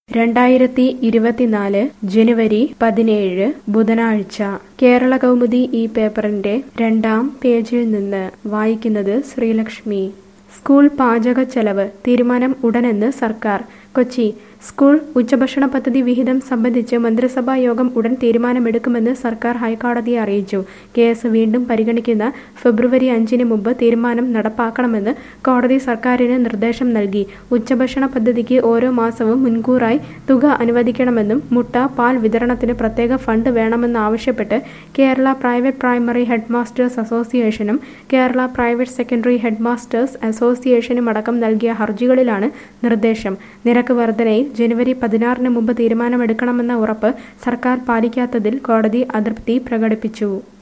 രണ്ടായിരത്തി ഇരുപത്തിനാല് ജനുവരി പതിനേഴ് ബുധനാഴ്ച കേരള കൗമുദി ഈ പേപ്പറിന്റെ രണ്ടാം പേജിൽ നിന്ന് വായിക്കുന്നത് ശ്രീലക്ഷ്മി സ്കൂൾ പാചക ചെലവ് തീരുമാനം ഉടനെന്ന് സർക്കാർ കൊച്ചി സ്കൂൾ ഉച്ചഭക്ഷണ പദ്ധതി വിഹിതം സംബന്ധിച്ച് മന്ത്രിസഭാ യോഗം ഉടൻ തീരുമാനമെടുക്കുമെന്ന് സർക്കാർ ഹൈക്കോടതിയെ അറിയിച്ചു കേസ് വീണ്ടും പരിഗണിക്കുന്ന ഫെബ്രുവരി അഞ്ചിന് മുമ്പ് തീരുമാനം നടപ്പാക്കണമെന്ന് കോടതി സർക്കാരിന് നിർദ്ദേശം നൽകി ഉച്ചഭക്ഷണ പദ്ധതിക്ക് ഓരോ മാസവും മുൻകൂറായി തുക അനുവദിക്കണമെന്നും മുട്ട പാൽ വിതരണത്തിന് പ്രത്യേക ഫണ്ട് വേണമെന്നാവശ്യപ്പെട്ട് Kerala private primary head masters അസോസിയേഷനും Kerala private secondary head masters അസോസിയേഷനും അടക്കം നൽകിയ ഹർജികളിലാണ് നിർദ്ദേശം നിരക്ക് വർധനയിൽ ജനുവരി പതിനാറിന് മുമ്പ് തീരുമാനമെടുക്കണമെന്ന ഉറപ്പ് സർക്കാർ പാലിക്കാത്തതിൽ കോടതി അതൃപ്തി പ്രകടിപ്പിച്ചു